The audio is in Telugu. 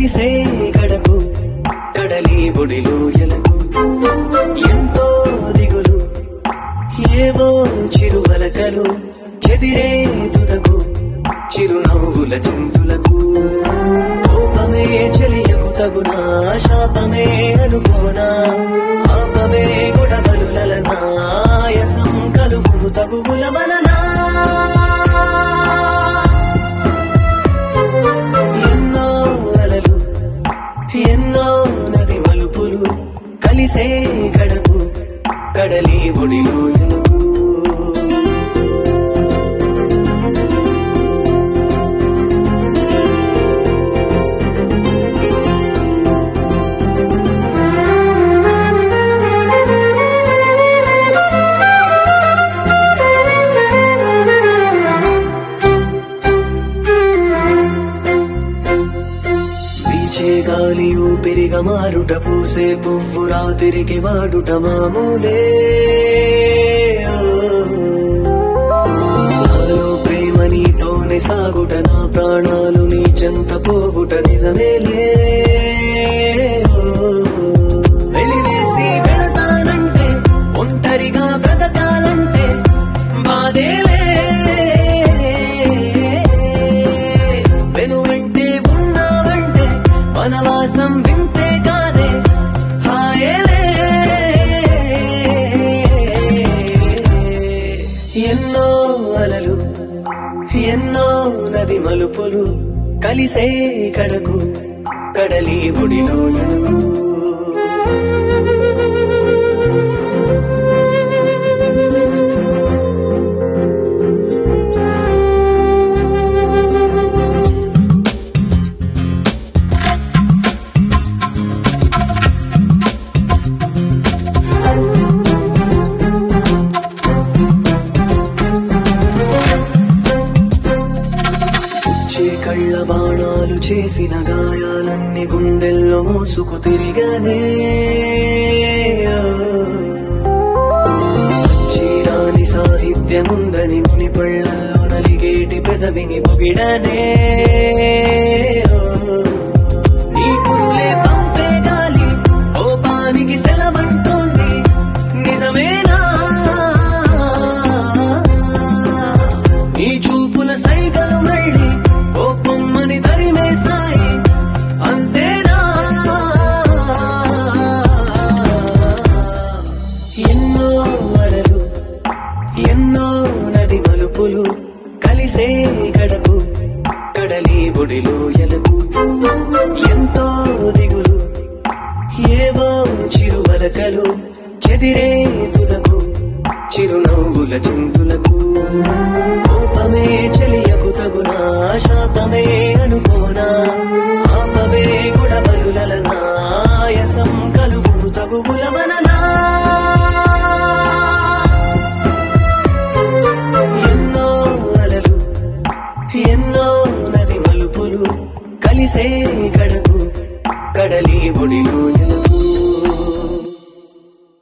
కలిసే గడకు కడలి బొడిలో ఎలకు ఎంతో దిగులు ఏవో చిరువలకలు చెదిరే తుదకు చిరునవ్వుల చింతులకు కోపమే చెలియకు తగునా శాపమే అనుకోనా ఆపమే గొడవలు లలనా ఆయాసం కలుగును తగువుల వలనా ఎన్నో అలలు ఎన్నో నది మలుపులు కలిసే గడపు కడలి ఒడిలో ఎలుగు వీచే గాలి ఊపిరిగా మారుట పూసే పువ్వు రాతిరికి వాడుట మామూలే నాలో ప్రేమ నీతోనే సాగుట నా ప్రాణాలు నీ చెంత పోగుట నిజమేలే వెలివేసి వెళతానంటే ఒంటరిగా బ్రతకాలంటే బాధేలే వెనువెంటే ఉన్నావంటే వనవాసం వింతే కాదే హాయేలే ఎన్నో అలలు ఎన్నో నది మలుపులు కలిసే కడకు కడలి ఒడిలో ఎనుగు చే కళ్ళ బాణాలు చేసిన గాయాలన్నీ గుండెల్లో మోసుకు తిరిగానే చీరాని సాహిత్యముందని ముని పళ్ళల్లో నలిగేటి పెదవిని పొగిడనే ఈ కురులే పంపే గాలి కోపానికి సెలవంటోంది నిజమేనా నీ చూపుల సైగలు మళ్ళీ ఓ పొమ్మని తరిమేశాయి అంతేనా ఎన్నో వరలు ఎన్నో నది మలుపులు కలిసే గడకు కడలి బొడిలో ఎలకు ఎంతో దిగులు ఏవో చిరువలకలు చెదిరే తుదకు చిరునవ్వుల చింతులకు కోపమే చెలియకు తగునా శాపమే అనుకోనా ఆపమే గొడవలు లలనా ఆయాసం కలుగును తగువుల వలనా ఎన్నో అలలు ఎన్నో నది మలుపులు కలిసే గడకు కడలి ఒడిలో ఎలుగు